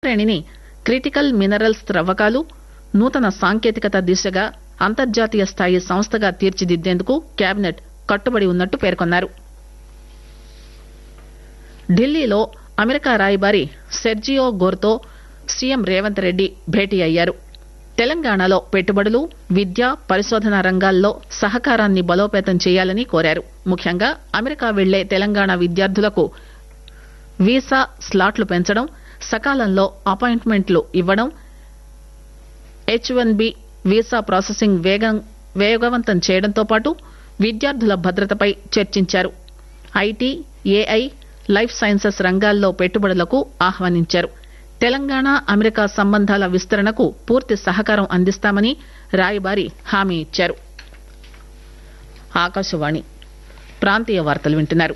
శ్రేణిని critical minerals త్రవ్వకాలు నూతన సాంకేతికత దిశగా అంతర్జాతీయ స్థాయి సంస్థగా తీర్చిదిద్దేందుకు కేబినెట్ కట్టుబడి ఉన్నట్టు పేర్కొన్నారు ఢిల్లీలో అమెరికా రాయబారి సెర్జియో గోర్తో సీఎం రేవంత్ రెడ్డి భేటీ అయ్యారు తెలంగాణలో పెట్టుబడులు విద్య పరిశోధన రంగాల్లో సహకారాన్ని బలోపేతం చేయాలని కోరారు ముఖ్యంగా అమెరికా వెళ్లే తెలంగాణ విద్యార్థులకు వీసా స్లాట్లు పెంచడం సకాలంలో అపాయింట్మెంట్లు ఇవ్వడం H one B visa processing వేగం వేగవంతం చేయడంతో పాటు విద్యార్థుల భద్రతపై చర్చించారు ఐటీ ఏఐ లైఫ్ సైన్సెస్ రంగాల్లో పెట్టుబడులకు ఆహ్వానించారు తెలంగాణ అమెరికా సంబంధాల విస్తరణకు పూర్తి సహకారం అందిస్తామని రాయబారి హామీ ఇచ్చారు ఆకాశవాణి ప్రాంతీయ వార్తలు వింటున్నారు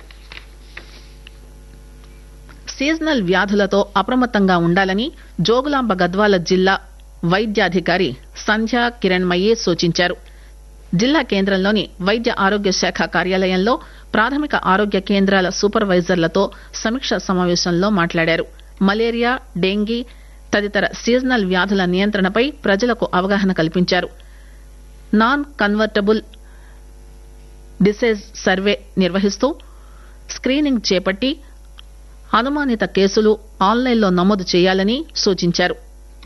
సీజనల్ వ్యాధులతో అప్రమత్తంగా ఉండాలని జోగులాంబ గద్వాల జిల్లా వైద్యాధికారి సంధ్యా కిరణ్మయి సూచించారు జిల్లా కేంద్రంలోని వైద్య ఆరోగ్య శాఖ కార్యాలయంలో ప్రాథమిక ఆరోగ్య కేంద్రాల సూపర్వైజర్లతో సమీక్ష సమావేశంలో మాట్లాడారు మలేరియా డెంగీ తదితర సీజనల్ వ్యాధుల నియంత్రణపై ప్రజలకు అవగాహన కల్పించారు నాన్ కన్వర్టబుల్ డిసీజ్ సర్వే నిర్వహిస్తూ స్క్రీనింగ్ చేపట్టి అనుమానిత కేసులు ఆన్లైన్లో నమోదు చేయాలని సూచించారు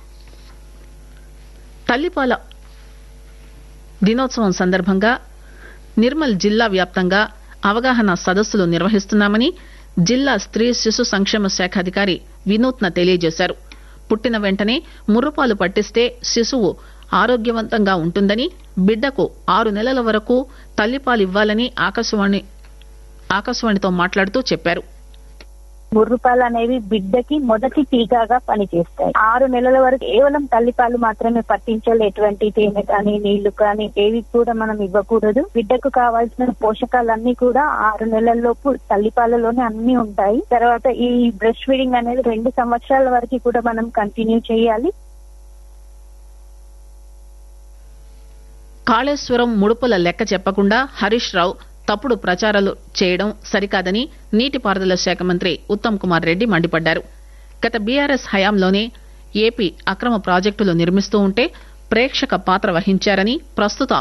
తల్లిపాల దినోత్సవం సందర్భంగా నిర్మల్ జిల్లా వ్యాప్తంగా అవగాహన సదస్సులు నిర్వహిస్తున్నామని జిల్లా స్త్రీ శిశు సంక్షేమ శాఖ అధికారి వినూత్న తెలియజేశారు పుట్టిన వెంటనే ముర్రుపాలు పట్టిస్తే శిశువు ఆరోగ్యవంతంగా ఉంటుందని బిడ్డకు ఆరు నెలల వరకు తల్లిపాలు ఇవ్వాలని ఆకాశవాణి ఆకాశవాణితో మాట్లాడుతూ చెప్పారు ముర్రుపాలు అనేవి బిడ్డకి మొదటి టీకాగా పనిచేస్తాయి ఆరు నెలల వరకు కేవలం తల్లిపాలు మాత్రమే పట్టించాలి ఎటువంటి తేనె కానీ నీళ్లు కానీ ఏవి కూడా మనం ఇవ్వకూడదు బిడ్డకు కావాల్సిన పోషకాలన్నీ కూడా ఆరు నెలల్లోపు తల్లిపాలలోనే అన్ని ఉంటాయి తర్వాత ఈ బ్రెస్ట్ ఫీడింగ్ అనేది రెండు సంవత్సరాల వరకు కూడా మనం కంటిన్యూ చేయాలి కాళేశ్వరం ముడుపుల లెక్క చెప్పకుండా హరీష్ రావు తప్పుడు ప్రచారాలు చేయడం సరికాదని నీటిపారుదల శాఖ మంత్రి ఉత్తమ్ కుమార్ రెడ్డి మండిపడ్డారు గత బీఆర్ఎస్ హయాంలోనే ఏపీ అక్రమ ప్రాజెక్టులు నిర్మిస్తూ ఉంటే ప్రేక్షక పాత్ర వహించారని ప్రస్తుతం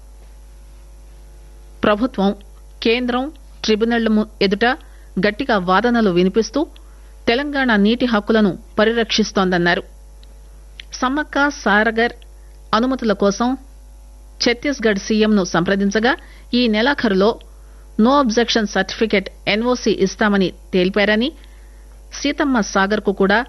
ప్రభుత్వం కేంద్రం ట్రిబ్యునళ్ల ఎదుట గట్టిగా వాదనలు వినిపిస్తూ తెలంగాణ నీటి హక్కులను పరిరక్షిస్తోందన్నారు సమ్మక్క సారగర్ అనుమతుల కోసం ఛత్తీస్గఢ్ సీఎంను సంప్రదించగా ఈ నెలాఖరులో నో అబ్జెక్షన్ సర్టిఫికెట్ ఎన్ఓసీ ఇస్తామని తెలిపారని సీతమ్మ సాగర్ కు కూడా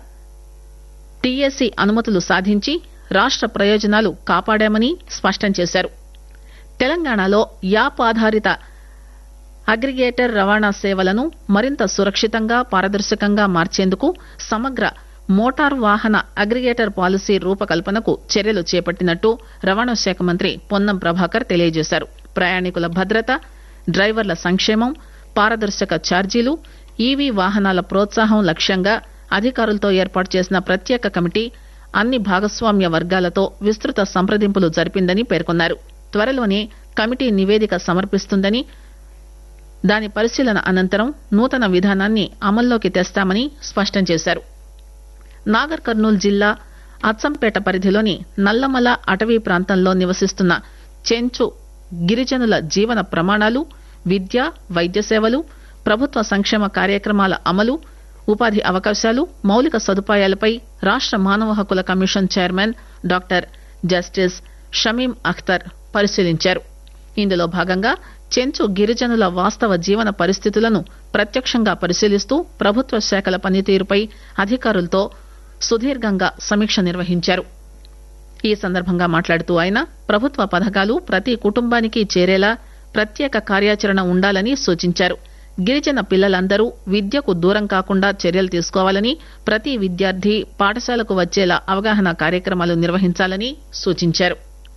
టీఏసీ అనుమతులు సాధించి రాష్ట ప్రయోజనాలు కాపాడామని స్పష్టం చేశారు తెలంగాణలో యాప్ ఆధారిత అగ్రిగేటర్ రవాణా సేవలను మరింత సురక్షితంగా పారదర్శకంగా మార్చేందుకు సమగ్ర మోటార్ వాహన అగ్రిగేటర్ పాలసీ రూపకల్పనకు చర్యలు చేపట్టినట్టు రవాణా శాఖ మంత్రి పొన్నం ప్రభాకర్ తెలియజేశారు ప్రయాణికుల భద్రత డ్రైవర్ల సంక్షేమం పారదర్శక ఛార్జీలు ఈవీ వాహనాల ప్రోత్సాహం లక్ష్యంగా అధికారులతో ఏర్పాటు చేసిన ప్రత్యేక కమిటీ అన్ని భాగస్వామ్య వర్గాలతో విస్తృత సంప్రదింపులు జరిపిందని పేర్కొన్నారు త్వరలోనే కమిటీ నివేదిక సమర్పిస్తుందని దాని పరిశీలన అనంతరం నూతన విధానాన్ని అమల్లోకి తెస్తామని స్పష్టం చేశారు నాగర్ కర్నూలు జిల్లా అచ్చంపేట పరిధిలోని నల్లమల అటవీ ప్రాంతంలో నివసిస్తున్న చెంచు గిరిజనుల జీవన ప్రమాణాలు విద్య వైద్య సేవలు ప్రభుత్వ సంక్షేమ కార్యక్రమాల అమలు ఉపాధి అవకాశాలు మౌలిక సదుపాయాలపై రాష్ట మానవ హక్కుల commission chairman doctor justice Shamim Akhtar పరిశీలించారు ఇందులో భాగంగా చెంచు గిరిజనుల వాస్తవ జీవన పరిస్థితులను ప్రత్యక్షంగా పరిశీలిస్తూ ప్రభుత్వ శాఖల పనితీరుపై అధికారులతో సుదీర్ఘంగా సమీక్ష నిర్వహించారు ఈ సందర్భంగా మాట్లాడుతూ ఆయన ప్రభుత్వ పథకాలు ప్రతి కుటుంబానికి చేరేలా ప్రత్యేక కార్యాచరణ ఉండాలని సూచించారు గిరిజన పిల్లలందరూ విద్యకు దూరం కాకుండా చర్యలు తీసుకోవాలని ప్రతి విద్యార్థి పాఠశాలకు వచ్చేలా అవగాహన కార్యక్రమాలు నిర్వహించాలని సూచించారు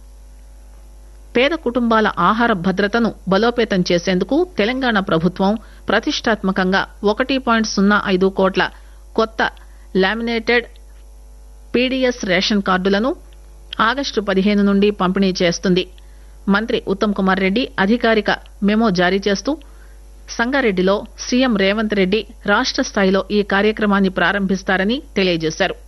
పేద కుటుంబాల ఆహార భద్రతను బలోపేతం చేసేందుకు తెలంగాణ ప్రభుత్వం ప్రతిష్టాత్మకంగా ఒకటి పాయింట్ సున్నా ఐదు కోట్ల కొత్త లామినేటెడ్ పీడీఎస్ రేషన్ కార్డులను ఆగస్టు పదిహేను నుండి పంపిణీ చేస్తుంది మంత్రి ఉత్తమ్ కుమార్ రెడ్డి అధికారిక మెమో జారీ చేస్తూ సంగారెడ్డిలో సీఎం రేవంత్ రెడ్డి రాష్ట స్థాయిలో ఈ కార్యక్రమాన్ని ప్రారంభిస్తారని తెలియజేశారు